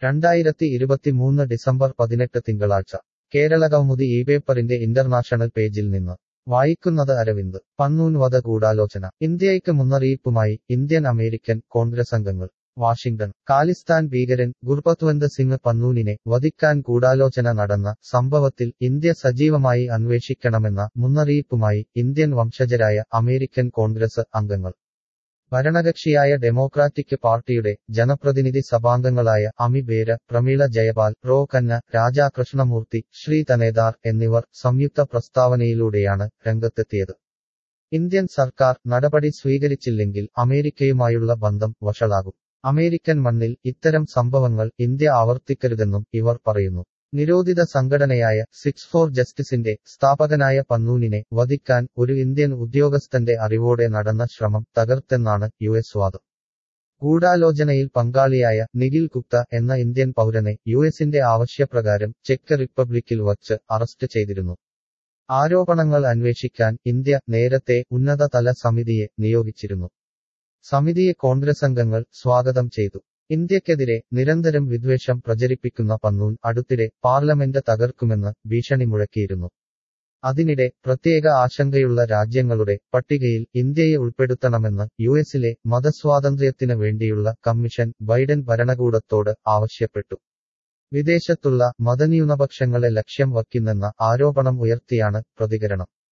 രണ്ടായിരത്തി ഇരുപത്തിമൂന്ന് ഡിസംബർ പതിനെട്ട് തിങ്കളാഴ്ച കേരളകൗമുദി ഈ പേപ്പറിന്റെ ഇന്റർനാഷണൽ പേജിൽ നിന്ന് വായിക്കുന്നത് അരവിന്ദ് പന്നൂൻ വധ ഗൂഢാലോചന ഇന്ത്യയ്ക്ക് മുന്നറിയിപ്പുമായി ഇന്ത്യൻ അമേരിക്കൻ കോൺഗ്രസ് അംഗങ്ങൾ വാഷിംഗ്ടൺ ഖാലിസ്ഥാൻ ഭീകരൻ ഗുർപത്വന്ത് സിംഗ് പന്നൂനിനെ വധിക്കാൻ ഗൂഢാലോചന നടന്ന സംഭവത്തിൽ ഇന്ത്യ സജീവമായി അന്വേഷിക്കണമെന്ന മുന്നറിയിപ്പുമായി ഇന്ത്യൻ വംശജരായ അമേരിക്കൻ കോൺഗ്രസ് അംഗങ്ങൾ ഭരണകക്ഷിയായ ഡെമോക്രാറ്റിക് പാർട്ടിയുടെ ജനപ്രതിനിധി സഭാംഗങ്ങളായ അമി ബേര പ്രമീള ജയപാൽ റോ കന്ന രാജാ കൃഷ്ണമൂർത്തി ശ്രീ തനേദാർ എന്നിവർ സംയുക്ത പ്രസ്താവനയിലൂടെയാണ് രംഗത്തെത്തിയത് ഇന്ത്യൻ സർക്കാർ നടപടി സ്വീകരിച്ചില്ലെങ്കിൽ അമേരിക്കയുമായുള്ള ബന്ധം വഷളാകും അമേരിക്കൻ മണ്ണിൽ ഇത്തരം സംഭവങ്ങൾ ഇന്ത്യ ആവർത്തിക്കരുതെന്നും ഇവർ പറയുന്നു നിരോധിത സംഘടനയായ സിക്സ് ഫോർ ജസ്റ്റിസിന്റെ സ്ഥാപകനായ പന്നൂനിനെ വധിക്കാൻ ഒരു ഇന്ത്യൻ ഉദ്യോഗസ്ഥന്റെ അറിവോടെ നടന്ന ശ്രമം തകർത്തെന്നാണ് യു എസ് വാദം ഗൂഢാലോചനയിൽ പങ്കാളിയായ നിഖിൽ ഗുപ്ത എന്ന ഇന്ത്യൻ പൗരനെ യു എസിന്റെ ആവശ്യപ്രകാരം ചെക്ക് റിപ്പബ്ലിക്കിൽ വച്ച് അറസ്റ്റ് ചെയ്തിരുന്നു ആരോപണങ്ങൾ അന്വേഷിക്കാൻ ഇന്ത്യ നേരത്തെ ഉന്നതതല സമിതിയെ നിയോഗിച്ചിരുന്നു സമിതിയെ കോൺഗ്രസ് അംഗങ്ങൾ സ്വാഗതം ചെയ്തു ഇന്ത്യക്കെതിരെ നിരന്തരം വിദ്വേഷം പ്രചരിപ്പിക്കുന്ന പന്നൂൻ അടുത്തിടെ പാർലമെന്റ് തകർക്കുമെന്ന് ഭീഷണി മുഴക്കിയിരുന്നു അതിനിടെ പ്രത്യേക ആശങ്കയുള്ള രാജ്യങ്ങളുടെ പട്ടികയിൽ ഇന്ത്യയെ ഉൾപ്പെടുത്തണമെന്ന് യുഎസിലെ മതസ്വാതന്ത്ര്യത്തിന് വേണ്ടിയുള്ള കമ്മീഷൻ ബൈഡൻ ഭരണകൂടത്തോട് ആവശ്യപ്പെട്ടു വിദേശത്തുള്ള മതന്യൂനപക്ഷങ്ങളെ ലക്ഷ്യം വയ്ക്കുന്നെന്ന ആരോപണം ഉയർത്തിയാണ് പ്രതികരണം